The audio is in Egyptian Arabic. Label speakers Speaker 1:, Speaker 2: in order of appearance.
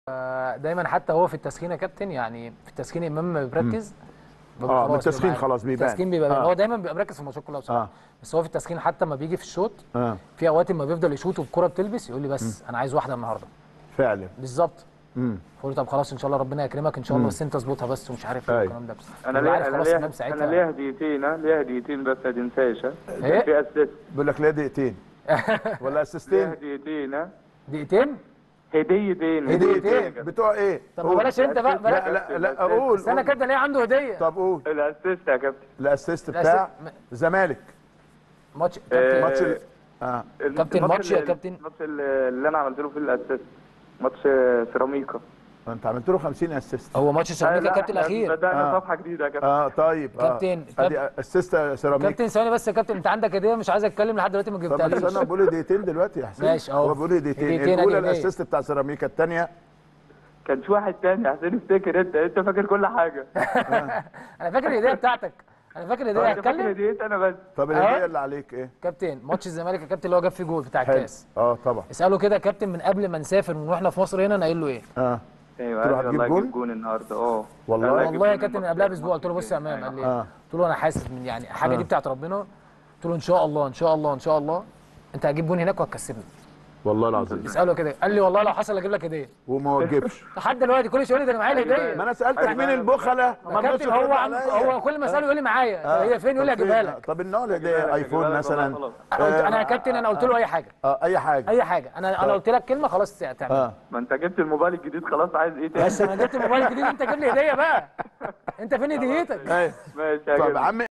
Speaker 1: آه، دايما حتى هو في التسخين يا كابتن يعني في التسخين امام ما بيركز بيبقى
Speaker 2: آه، من
Speaker 1: خلاص
Speaker 2: التسخين
Speaker 1: بيبقى-
Speaker 2: خلاص بيبان.
Speaker 1: التسخين بيبقى
Speaker 2: آه.
Speaker 1: هو دايما بيبقى مركز في الماتشات كلها بصراحه
Speaker 2: آه.
Speaker 1: بس هو في التسخين حتى ما بيجي في الشوط
Speaker 2: اه
Speaker 1: في اوقات ما بيفضل يشوط والكره بتلبس يقول لي بس انا عايز واحده النهارده
Speaker 2: فعلا
Speaker 1: بالظبط
Speaker 2: امم
Speaker 1: فقلت طب خلاص ان شاء الله ربنا يكرمك ان شاء الله بس انت اظبطها بس ومش عارف ايه
Speaker 2: أيوة.
Speaker 1: والكلام ده بس
Speaker 3: انا
Speaker 1: بيبقى
Speaker 3: ليه
Speaker 1: عارف
Speaker 3: انا
Speaker 1: خلاص
Speaker 3: ليه
Speaker 1: امام
Speaker 3: انا
Speaker 1: ساعتها
Speaker 3: ليه هديتين ها ليه هديتين بس ما تنساش ها
Speaker 1: إيه؟
Speaker 3: في اسيست
Speaker 2: بيقول لك ليه دقيقتين ولا
Speaker 3: ليه
Speaker 2: اسيستين
Speaker 3: هديتين ها
Speaker 1: دقيقتين
Speaker 3: هديتين
Speaker 2: هديتين بتوع ايه
Speaker 1: طب ما
Speaker 2: قول.
Speaker 1: بلاش انت بقى بلاش
Speaker 2: لا لا لا اقول
Speaker 1: استنى
Speaker 2: قول.
Speaker 1: كابتن ليه عنده هديه
Speaker 2: طب قول
Speaker 3: الاسيست يا كابتن
Speaker 2: الاسيست
Speaker 1: الأسيست-
Speaker 2: بتاع
Speaker 1: م-
Speaker 2: زمالك
Speaker 1: ماتش
Speaker 3: آه،
Speaker 1: كابتن
Speaker 2: ماتش ال- اه
Speaker 1: كابتن،
Speaker 3: الماتش
Speaker 1: ماتش يا
Speaker 3: اللي-
Speaker 1: كابتن.
Speaker 3: الماتش اللي اللي انا عملت له فيه الاسيست ماتش سيراميكا
Speaker 2: انت عملت له 50 اسيست
Speaker 1: هو ماتش سيراميكا
Speaker 3: لا،
Speaker 1: الكابتن
Speaker 3: إحنا
Speaker 1: الاخير
Speaker 3: بدانا
Speaker 2: آه.
Speaker 3: صفحه جديده يا كابتن
Speaker 2: اه طيب اه
Speaker 1: كابتن،
Speaker 2: ادي اسيست سيراميك
Speaker 1: كابتن ثواني بس يا كابتن انت عندك هديه مش عايز اتكلم لحد دلوقتي ما
Speaker 2: طب
Speaker 1: جبتهاليش
Speaker 2: بس انا بقول دقيقتين دلوقتي يا حسين
Speaker 1: ماشي، أهو.
Speaker 2: هو بيقول دقيقتين
Speaker 1: دقيقتين
Speaker 2: الاولى
Speaker 1: أدي هدية.
Speaker 2: الاسيست بتاع سيراميكا الثانيه
Speaker 3: كان في واحد تاني يا حسين افتكر انت انت فاكر كل حاجه
Speaker 1: انا فاكر الهديه بتاعتك انا فاكر الهديه
Speaker 3: انت فاكر
Speaker 1: هتكلم
Speaker 3: هديت انا بس
Speaker 2: طب
Speaker 1: أه.
Speaker 2: الهديه اللي عليك ايه
Speaker 1: كابتن ماتش الزمالك يا كابتن اللي هو جاب فيه جول بتاع
Speaker 2: حلو
Speaker 1: الكاس
Speaker 2: اه طبعا
Speaker 1: اساله كده يا كابتن من قبل ما نسافر من واحنا في مصر هنا انا قايل له ايه
Speaker 2: اه
Speaker 3: ايوه
Speaker 2: تروح
Speaker 3: قال لي
Speaker 2: هتجيب
Speaker 3: والله
Speaker 2: جون؟
Speaker 3: اجيب جون النهارده اه
Speaker 2: والله؟
Speaker 3: قال لي أجيب
Speaker 1: والله يا
Speaker 3: جون
Speaker 1: كابتن من
Speaker 3: الماتش-
Speaker 1: قبلها باسبوع قلت له بص يا امام قال لي
Speaker 2: آه.
Speaker 1: إيه؟ قلت له انا حاسس من يعني حاجه دي
Speaker 2: آه.
Speaker 1: بتاعت ربنا قلت له ان شاء الله ان شاء الله ان شاء الله انت هتجيب جون هناك وهتكسبني
Speaker 2: والله العظيم
Speaker 1: اساله كده قال لي والله لو حصل اجيب لك هديه
Speaker 2: وما وجبش
Speaker 1: لحد دلوقتي كل شويه يقول لي ده انا معايا الهديه
Speaker 2: ما انا سالتك مين البخله ما رضيتش
Speaker 1: كابتن هو
Speaker 2: ترد
Speaker 1: عم
Speaker 2: عليا.
Speaker 1: هو كل ما اساله يقول لي معايا
Speaker 2: آه.
Speaker 1: هي فين يقول لي
Speaker 2: طب
Speaker 1: اجيبها
Speaker 2: فين؟
Speaker 1: لك
Speaker 2: طب النوع
Speaker 3: أجيبها
Speaker 2: الهديه
Speaker 3: لك،
Speaker 2: ايفون
Speaker 3: أجيبها لك
Speaker 2: مثلا
Speaker 3: والله خلاص.
Speaker 1: انا قلت
Speaker 2: آه،
Speaker 1: انا يا كابتن انا قلت له اي حاجه
Speaker 2: اه اي حاجه
Speaker 1: اي حاجه انا انا قلت لك كلمه خلاص تعمل
Speaker 2: اه
Speaker 3: ما انت جبت الموبايل الجديد خلاص عايز ايه تاني
Speaker 1: بس انا جبت الموبايل الجديد انت جيب لي هديه بقى انت فين هديتك
Speaker 2: ايوه
Speaker 3: ماشي يا
Speaker 2: طب
Speaker 3: جدع.
Speaker 2: عم